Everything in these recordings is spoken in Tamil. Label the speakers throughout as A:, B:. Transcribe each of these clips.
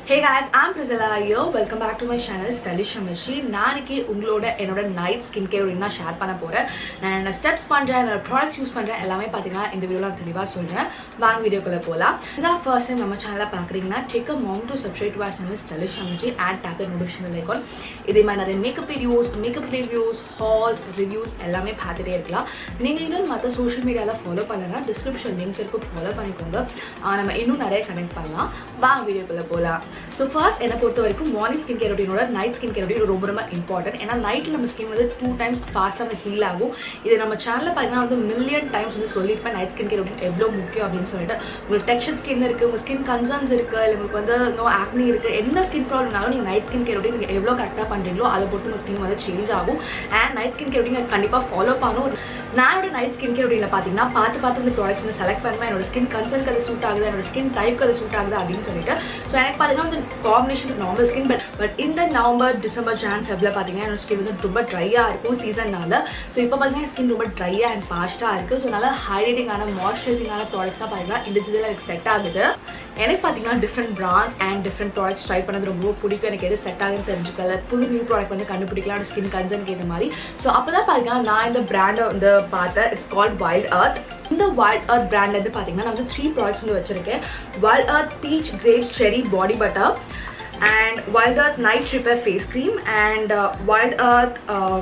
A: hey guys I'm Priscilla here welcome back to my channel Stylish Amishi நாளைக்கு உங்களோட என்னோட நைட் ஸ்கின் கேர் நான் ஷேர் பண்ண போகிறேன் நான் என்ன ஸ்டெப்ஸ் பண்ணுறேன் என்னோட ப்ராடக்ட்ஸ் யூஸ் பண்ணுறேன் எல்லாமே பார்த்தீங்கன்னா இந்த வீடியோவில் நான் தெளிவாக சொல்கிறேன் வாங்க வீடியோக்குள்ளே போகலாம் இதான் ஃபர்ஸ்ட் டைம் நம்ம சேனலில் பார்க்குறீங்கன்னா take a moment to subscribe to channel stylish Amishi and tap notification icon இதே மாதிரி நிறைய makeup videos makeup reviews hauls reviews எல்லாமே பார்த்துட்டே இருக்கலாம் நீங்கள் இன்னும் மற்ற சோஷியல் மீடியாவில் ஃபாலோ பண்ணலன்னா டிஸ்கிரிப்ஷன் லிங்க் இருக்கும் ஃபாலோ பண்ணிக்கோங்க ஆஹ் நம்ம இன்னும் நிறைய கனெக்ட் பண்ணலாம் வாங்க வீடியோக்குள்ளே போகலாம் ஸோ ஃபர்ஸ்ட் என்னை பொறுத்த வரைக்கும் மார்னிங் ஸ்கின் கேர் ரொட்டீனோட நைட் ஸ்கின் கேர் ரொட்டீன் ரொம்ப ரொம்ப இம்பார்ட்டன்ட் ஏன்னா நைட்டில் நம்ம ஸ்கின் வந்து டூ டைம்ஸ் ஃபாஸ்ட்டாக வந்து ஹீல் ஆகும் இது நம்ம சேனலில் பார்த்தீங்கன்னா வந்து மில்லியன் டைம்ஸ் வந்து சொல்லியிருப்பேன் நைட் ஸ்கின் கேர் ரொட்டீன் எவ்வளோ முக்கியம் அப்படின்னு சொல்லிட்டு உங்களுக்கு டெக்ஸ்டர் ஸ்கின் இருக்குது உங்கள் ஸ்கின் கன்சர்ன்ஸ் இருக்குது இல்லை உங்களுக்கு வந்து நோ ஆக்னி இருக்குது என்ன ஸ்கின் ப்ராப்ளம்னாலும் நீங்கள் நைட் ஸ்கின் கேர் ரொட்டீன் நீங்கள் எவ்வளோ கரெக்டாக பண்ணுறீங்களோ அதை பொறுத்து உங்கள் ஸ்கின் வந்து சேஞ்ச் ஆகும் and night skin care routine கண்டிப்பாக ஃபாலோ பண்ணும் நான் என்னோட நைட் ஸ்கின் கேர் ரொட்டீனில் பார்த்தீங்கன்னா பார்த்து பார்த்து இந்த ப்ராடக்ட்ஸ் வந்து செலக்ட் பண்ணுவேன் என்னோட ஸ்கின் கன்சர்னுக்கு அது சூட் ஆகுது என்னோட ஸ்கின் டைப்க்கு அது சூட் ஆகுது அப்படின்னு சொல்லிட்டு ஸோ எனக்கு பார்த்தீங்கன்னா வந்து combination normal skin but but இந்த நவம்பர் டிசம்பர் ஜான் ஃபெப்ல பார்த்தீங்கன்னா என்னோட ஸ்கின் வந்து ரொம்ப ட்ரையாக இருக்கும் சீசன்னால ஸோ இப்போ பார்த்தீங்கன்னா ஸ்கின் ரொம்ப ட்ரையாக அண்ட் ஃபாஸ்ட்டாக இருக்குது ஸோ நல்லா ஹைலைட்டிங்கான மாய்ஸ்சரைசிங்கான ப்ராடக்ட்ஸாக பார்த்தீங்கன்னா இந்த சீசனில் எனக்கு செட் ஆகுது எனக்கு பார்த்தீங்கன்னா different brands and different products try பண்ணது ரொம்ப பிடிக்கும் எனக்கு எது செட் ஆகுதுன்னு தெரிஞ்சுக்கல புது நியூ ப்ராடக்ட் வந்து கண்டுபிடிக்கலாம் ஸ்கின் கன்சர்னுக்கு ஏற்ற மாதிரி ஸோ அப்போ தான் பார்த்தீங்கன்னா நான் இந்த பிராண்டை வந்து பார்த்தேன் இட்ஸ் கால்ட் வைல்ட் அர்த் இந்த வைல்ட் அர்த் பிராண்ட் வந்து பார்த்தீங்கன்னா நான் வந்து த்ரீ ப்ராடக்ட்ஸ் வந்து வச்சிருக்கேன் வைல்ட் அர்த் peach grapes cherry body butter and wild earth night repair face cream and wild earth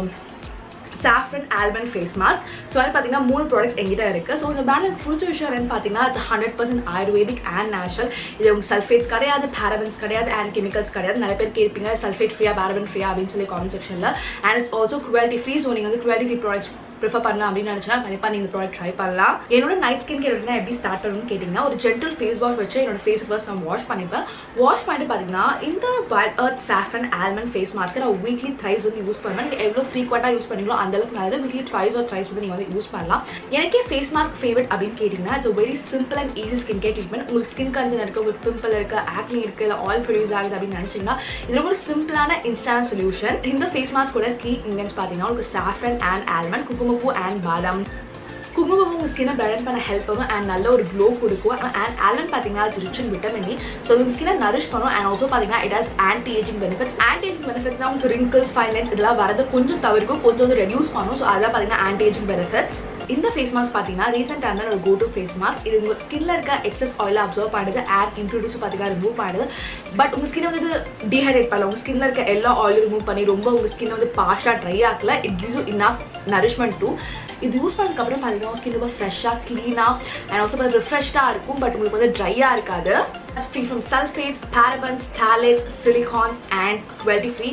A: saffron ஆல்பன் ஃபேஸ் மாஸ்க் ஸோ வந்து பார்த்தீங்கன்னா மூணு ப்ராடக்ட்ஸ் எங்கிட்ட இருக்குது ஸோ இந்த பிராண்டில் பிடிச்ச விஷயம் என்னன்னு பார்த்தீங்கன்னா it's hundred percent ayurvedic and natural இது உங்களுக்கு சல்ஃபேட்ஸ் கிடையாது பேரபன்ஸ் கிடையாது அண்ட் கெமிக்கல்ஸ் கிடையாது நிறைய பேர் கேட்பீங்க சல்ஃபேட் ஃப்ரீயா பேரபன் ஃப்ரீயா அப்படின்னு சொல்லி காமெண்ட் செக்ஷனில் and it's also quality free so நீங்கள் வந்து குவாலிட்டி ஃப்ரீ ப்ராடக்ட்ஸ் ப்ரிஃபர் பண்ணலாம் அப்படின்னு நினச்சினா கண்டிப்பாக நீங்கள் இந்த ப்ராடக்ட் ட்ரை பண்ணலாம் என்னோட நைட் ஸ்கின் கேர் நான் எப்படி ஸ்டார்ட் பண்ணணும்னு கேட்டிங்கன்னா ஒரு ஜென்டல் ஃபேஸ் வாஷ் வச்சு என்னோட ஃபேஸ் ஃபர்ஸ்ட் நான் வாஷ் பண்ணிப்பேன் வாஷ் பண்ணிட்டு பார்த்தீங்கன்னா இந்த wild earth saffron almond face மாஸ்க்கு நான் வீக்லி த்ரைஸ் வந்து யூஸ் பண்ணுவேன் நீங்கள் எவ்வளோ ஃப்ரீக்வெண்ட்டாக யூஸ் பண்ணீங்களோ அந்தளவுக்கு நல்லது வீக்லி ட்ரைஸ் ஆர் த்ரைஸ் வந்து நீங்கள் வந்து யூஸ் பண்ணலாம் எனக்கே ஃபேஸ் மாஸ்க் ஃபேவரட் அப்படின்னு கேட்டிங்கன்னா it's very simple and easy skin care treatment உங்களுக்கு ஸ்கின் கன்சர்ன் இருக்குது உங்களுக்கு பிம்பிள் இருக்குது ஆக்னி இருக்குது இல்லை ஆயில் ப்ரொடியூஸ் ஆகுது அப்படின்னு நினச்சிங்கன்னா இது ரொம்ப சிம்பிளான இன்ஸ்டான சொல்யூஷன் இந்த ஃபேஸ் மாஸ்கோட கீ இன்கிரியன்ஸ் பார்த்தீங்கன்னா உங்களுக்கு சாஃப்ரன் அண்ட் ஆல்மண்ட் குங்குமப்பூ அண்ட் பாதாம் குங்குமம் உங்கள் ஸ்கினை பிரைடன் பண்ண ஹெல்ப் பண்ணும் அண்ட் நல்ல ஒரு க்ளோ கொடுக்கும் அண்ட் ஆலன் பார்த்தீங்கன்னா it's rich in vitamin E so உங்கள் ஸ்கினை நரிஷ் பண்ணும் அண்ட் ஆல்சோ பார்த்தீங்கன்னா it has anti ageing benefits anti ageing benefits தான் உங்களுக்கு ரிங்கிள்ஸ் ஃபைன் லைன்ஸ் இதெல்லாம் வரது கொஞ்சம் தவிர்க்கும் கொஞ்சம் வந்து ரெடியூஸ் பண்ணும் ஸோ அதெல்லாம் பார்த்தீங்கன்னா ஆன்டி ஏஜிங் பெனிஃபிட்ஸ் இந்த ஃபேஸ் மாஸ்க் பார்த்தீங்கன்னா ரீசெண்டாக இருந்தால் ஒரு கோ டு ஃபேஸ் மாஸ்க் இது உங்கள் ஸ்கின்ல இருக்க எக்ஸஸ் ஆயிலை அப்சர்வ் பண்ணுது ஏர் இன்ட்ரடியூஸ் பார்த்தீங்கன்னா ரிமூவ் பண்ணுது பட் உங்கள் ஸ்கின் வந்து டீஹைட்ரேட் பண்ணல உங்கள் ஸ்கின்ல இருக்க எல்லா ஆயிலும் ரிமூவ் பண்ணி ரொம்ப உங்கள் ஸ்கின் வந்து பாஷாக ட்ரை ஆகல it gives you enough nourishment to இது யூஸ் பண்ணதுக்கப்புறம் பார்த்தீங்கன்னா ஸ்கின் ரொம்ப ஃப்ரெஷ்ஷாக க்ளீனாக அண்ட் ஆல்சோ பார்த்து ரிஃப்ரெஷ்டாக இருக்கும் பட் உங்களுக்கு வந்து ட்ரையாக இருக்காது free from sulphates parabens phthalates silicones and twelve free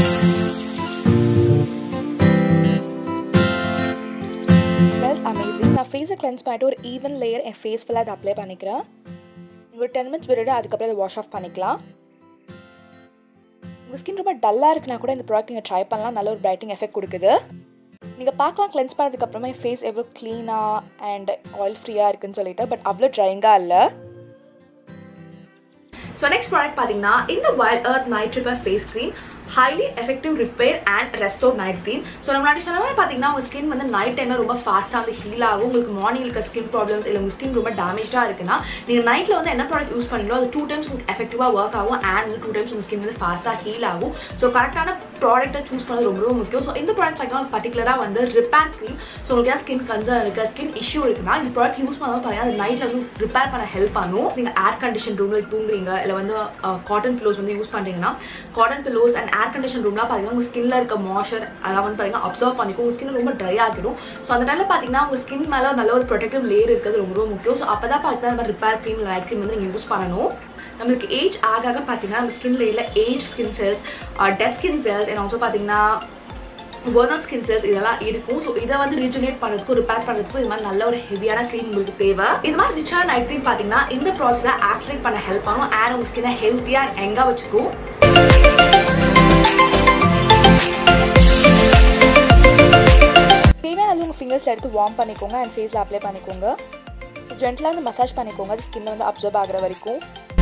B: smells amazing நான் ஃபேஸை கிளென்ஸ் பண்ணிட்டு ஒரு ஈவன் லேயர் என் ஃபேஸ் ஃபுல்லாக அதை அப்ளை பண்ணிக்கிறேன் நீங்கள் ஒரு டென் மினிட்ஸ் விட்டுட்டு அதுக்கப்புறம் அதை வாஷ் ஆஃப் பண்ணிக்கலாம் உங்கள் ஸ்கின் ரொம்ப டல்லாக இருக்குன்னா கூட இந்த ப்ராடக்ட் நீங்கள் ட்ரை பண்ணலாம் நல்ல ஒரு பிரைட்டிங் எஃபெக்ட் கொடுக்குது நீங்கள் பார்க்கலாம் கிளென்ஸ் பண்ணதுக்கப்புறமா என் ஃபேஸ் எவ்வளோ க்ளீனாக அண்ட் ஆயில் ஃப்ரீயாக இருக்குன்னு சொல்லிட்டு பட் அவ்வளோ ட்ரைங்காக இல்லை
A: ஸோ நெக்ஸ்ட் ப்ராடக்ட் பார்த்தீங்கன்னா இந்த wild earth night repair face cream highly effective repair and restore night cream so நம்ம முன்னாடி சொன்ன மாதிரி பார்த்தீங்கன்னா உங்கள் ஸ்கின் வந்து நைட் டைமில் ரொம்ப ஃபாஸ்ட்டாக வந்து ஹீல் ஆகும் உங்களுக்கு மார்னிங் இருக்க ஸ்கின் ப்ராப்ளம்ஸ் இல்லை உங்கள் ஸ்கின் ரொம்ப டேமேஜாக இருக்குன்னா நீங்கள் நைட்டில் வந்து என்ன ப்ராடக்ட் யூஸ் பண்ணீங்களோ அது டூ டைம்ஸ் உங்களுக்கு எஃபெக்டிவாக ஒர்க் ஆகும் அண்ட் வந்து டூ டைம்ஸ் உங்கள் ஸ்கின் வந்து ஃபாஸ்ட்டாக ஹீல் ஆகும் ஸோ கரெக்டான ப்ராடக்ட்டை சூஸ் பண்ணது ரொம்ப ரொம்ப முக்கியம் ஸோ இந்த ப்ராடக்ட் பார்த்தீங்கன்னா பர்டிகுலராக வந்து ரிப்பேர் க்ரீம் ஸோ உங்களுக்கு ஏதாவது ஸ்கின் கன்சர்ன் இருக்குது ஸ்கின் இஷ்யூ இருக்குன்னா இந்த ப்ராடக்ட் யூஸ் பண்ணும்போது பார்த்தீங்கன்னா அது நைட்டில் வந்து ரிப்பேர் பண்ண ஹெல்ப் பண்ணும் நீங்கள் ஏர் கண்டிஷன் ரூமில் தூங்குறீங்க இல்லை வந்து காட்டன் பில்லோஸ் வந்து யூஸ் பண்ணுறீங்கன்னா cotton pillows and air condition ரூம்லாம் பார்த்தீங்கன்னா உங்கள் ஸ்கின்ல இருக்க மாய்ச்சர் அதெல்லாம் வந்து பார்த்தீங்கன்னா அப்சர்வ் பண்ணிக்கும் உங்கள் ஸ்கின் ரொம்ப ட்ரை ஆகிடும் ஸோ அந்த டைமில் பார்த்தீங்கன்னா உங்கள் ஸ்கின் மேலே நல்ல ஒரு ப்ரொடெக்டிவ் லேயர் இருக்கிறது ரொம்ப ரொம்ப முக்கியம் ஸோ அப்போ தான் பார்த்தீங்கன்னா நம்ம ரிப்பேர் க்ரீம் லைட் க்ரீம் வந்து நீங்கள் யூஸ் பண்ணணும் நம்மளுக்கு ஏஜ் ஆக ஆக பார்த்தீங்கன்னா நம்ம ஸ்கின் லேயரில் age skin cells dead skin cells and also பார்த்தீங்கன்னா ஒர்னல் ஸ்கின் செல்ஸ் இதெல்லாம் இருக்கும் ஸோ இதை வந்து ரீஜுனேட் பண்ணுறதுக்கும் ரிப்பேர் பண்ணுறதுக்கும் இது மாதிரி நல்ல ஒரு ஹெவியான க்ரீம் உங்களுக்கு தேவை இது மாதிரி ரிச்சான நைட் க்ரீம் பார்த்தீங்கன்னா இந்த ப்ராசஸை ஆக்சிலேட் பண்ண ஹெல்ப் பண்ணும் அண்ட் உங்கள் ஸ்கினை ஹெல்த்தியாக அண்ட் எங்கே வச்சுக்கும்
B: தேவையான அளவு உங்கள் ஃபிங்கர்ஸில் எடுத்து வார்ம் பண்ணிக்கோங்க அண்ட் ஃபேஸில் அப்ளை பண்ணிக்கோங்க ஸோ ஜென்டலாக வந்து மசாஜ் பண்ணிக்கோங்க அது ஸ்கின்ல வந்து அப்சர்வ் ஆகிற வரைக்கும்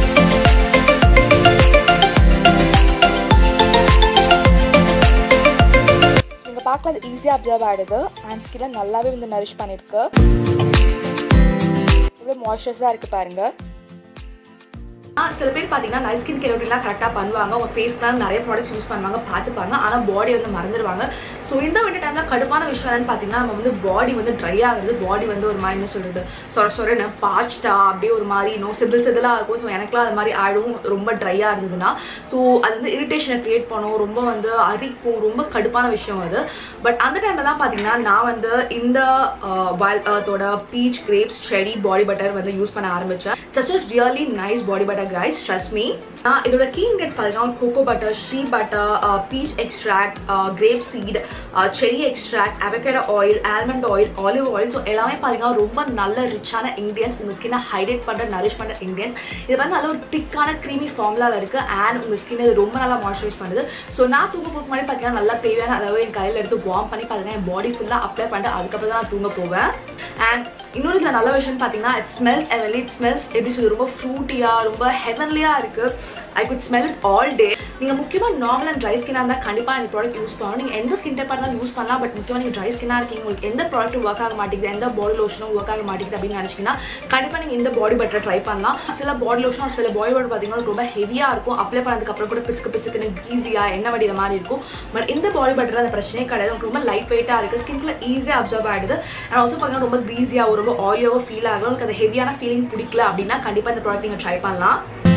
B: நீங்கள் பார்க்கலாம் அது ஈஸியாக அப்சர்வ் ஆகிடுது அண்ட் ஸ்கின்னை நல்லாவே வந்து நரிஷ் பண்ணியிருக்கு இவ்வளோ மாய்ஸ்சரைஸாக இருக்குது பாருங்கள்
A: சில பேர் பார்த்தீங்கன்னா நைட் ஸ்கின் கேர் ரொட்டீன்லாம் கரெக்டாக பண்ணுவாங்க அவங்க ஃபேஸ்லாம் நிறைய ப்ராடக்ட்ஸ் யூஸ் பண்ணுவாங்க பார்த்துப்பாங்க ஆனால் பாடி வந்து மறந்துடுவாங்க ஸோ இந்த விட்ட டைமில் கடுப்பான விஷயம் என்னன்னு பார்த்தீங்கன்னா நம்ம வந்து பாடி வந்து ட்ரை ஆகுது பாடி வந்து ஒரு மாதிரி என்ன சொல்கிறது சொர சொரன்னு பாச்டா அப்படியே ஒரு மாதிரி இன்னும் சிதில் சிதிலாக இருக்கும் ஸோ எனக்குலாம் அது மாதிரி ஆயிடும் ரொம்ப ட்ரையாக இருந்ததுன்னா ஸோ அது வந்து இரிட்டேஷனை க்ரியேட் பண்ணும் ரொம்ப வந்து அரிக்கும் ரொம்ப கடுப்பான விஷயம் அது பட் அந்த டைமில் தான் பார்த்தீங்கன்னா நான் வந்து இந்த வைல்ட் அர்த்தோட பீச் கிரேப்ஸ் செடி பாடி பட்டர் வந்து யூஸ் பண்ண ஆரம்பித்தேன் such a really nice body butter guys trust me நான் இதோட கீ இன்கிரீடியன்ஸ் பார்த்தீங்கன்னா cocoa butter shea butter peach extract grape seed cherry extract avocado oil almond oil olive oil so எல்லாமே பார்த்தீங்கன்னா ரொம்ப நல்ல ரிச்சான இன்கிரியன்ஸ் உங்கள் ஸ்கின்னை ஹைட்ரேட் பண்ணுற நரிஷ் பண்ணுற இன்கிரியன்ஸ் இது வந்து நல்ல ஒரு திக்கான க்ரீமி ஃபார்முலாவில் இருக்குது அண்ட் உங்கள் ஸ்கின் இது ரொம்ப நல்லா மாய்ஸ்சரைஸ் பண்ணுது ஸோ நான் தூங்க போக முன்னாடி பார்த்தீங்கன்னா நல்லா தேவையான அளவு என் கையில் எடுத்து வார்ம் பண்ணி பார்த்தீங்கன்னா என் பாடி ஃபுல்லாக அப்ளை பண்ணிட்டு அதுக்கப்புறம் தான் நான் தூங்க போவேன் அண்ட் இன்னொரு இதில் நல்ல விஷயம் பார்த்தீங்கன்னா it smells heavenly it smells எப்படி சொல்லி ரொம்ப ஃப்ரூட்டியாக ரொம்ப ஹெவன்லியாக இருக்குது I could smell it all day நீங்கள் முக்கியமாக நார்மல் அண்ட் ட்ரை ஸ்கின்னாக இருந்தால் கண்டிப்பாக இந்த ப்ராடக்ட் யூஸ் பண்ணணும் நீங்கள் எந்த ஸ்கின் டைப்பாக இருந்தாலும் யூஸ் பண்ணலாம் பட் முக்கியமாக நீங்கள் ட்ரை ஸ்கின்னாக இருக்கீங்க உங்களுக்கு எந்த ப்ராடக்ட்டும் ஒர்க் ஆக மாட்டேங்குது எந்த பாடி லோஷனும் ஒர்க் ஆக மாட்டேங்குது அப்படின்னு நினச்சிங்கன்னா கண்டிப்பாக நீங்கள் இந்த பாடி பட்டரை ட்ரை பண்ணலாம் சில பாடி லோஷன் ஒரு சில பாடி பட்டர் பார்த்தீங்கன்னா ரொம்ப ஹெவியாக இருக்கும் அப்ளை பண்ணதுக்கப்புறம் கூட பிசுக்கு பிசுக்குன்னு ஈஸியாக எண்ணெய் வடிகிற மாதிரி இருக்கும் பட் இந்த பாடி பட்டர் அந்த பிரச்சனையே கிடையாது உங்களுக்கு ரொம்ப லைட் வெயிட்டாக இருக்குது ஸ்கின்ல ஈஸியாக அப்சர்வ் ஆகிடுது அண்ட் ஆல்சோ பார்த்தீங்கன்னா ரொம்ப க்ரீஸியாக ரொம்ப ஆயிலாவோ ஃபீல் ஆகும் உங்களுக்கு அந்த ஹெவியான ஃபீலிங் பிடிக்கல அப்படின்னா கண்டிப்பாக இந்த ப்ராடக்ட் நீங்கள் ட்ரை பண்ணலாம்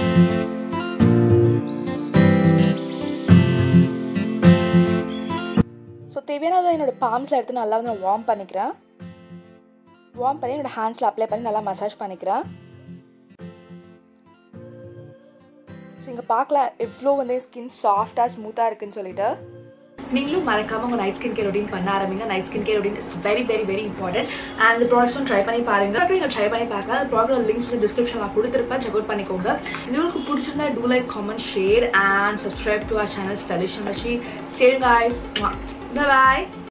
B: ஸோ தேவையானதை என்னோடய பாம்ஸில் எடுத்து நல்லா வந்து நான் வார்ம் பண்ணிக்கிறேன் வார்ம் பண்ணி என்னோடய ஹேண்ட்ஸில் அப்ளை பண்ணி நல்லா மசாஜ் பண்ணிக்கிறேன் ஸோ இங்கே பார்க்கலாம் எவ்வளோ வந்து ஸ்கின் சாஃப்டாக ஸ்மூத்தாக இருக்குன்னு சொல்லிட்டு
A: நீங்களும் மறக்காம உங்க நைட் ஸ்கின் கேர் ரொட்டீன் பண்ண ஆரம்பிங்க night skin care routine is very very very important and இந்த ப்ராடக்ட்ஸும் ட்ரை பண்ணி பாருங்க அப்புறம் நீங்கள் ட்ரை பண்ணி பார்க்கலாம் அந்த ப்ராடக்ட் லிங்க்ஸ் வந்து டிஸ்கிரிப்ஷன் நான் கொடுத்துருப்பேன் செக் அவுட் பண்ணிக்கோங்க இது உங்களுக்கு பிடிச்சிருந்தா do like comment share and subscribe to our channel ஸ்டலிஷன் வச்சு ஸ்டே காய்ஸ் பாய்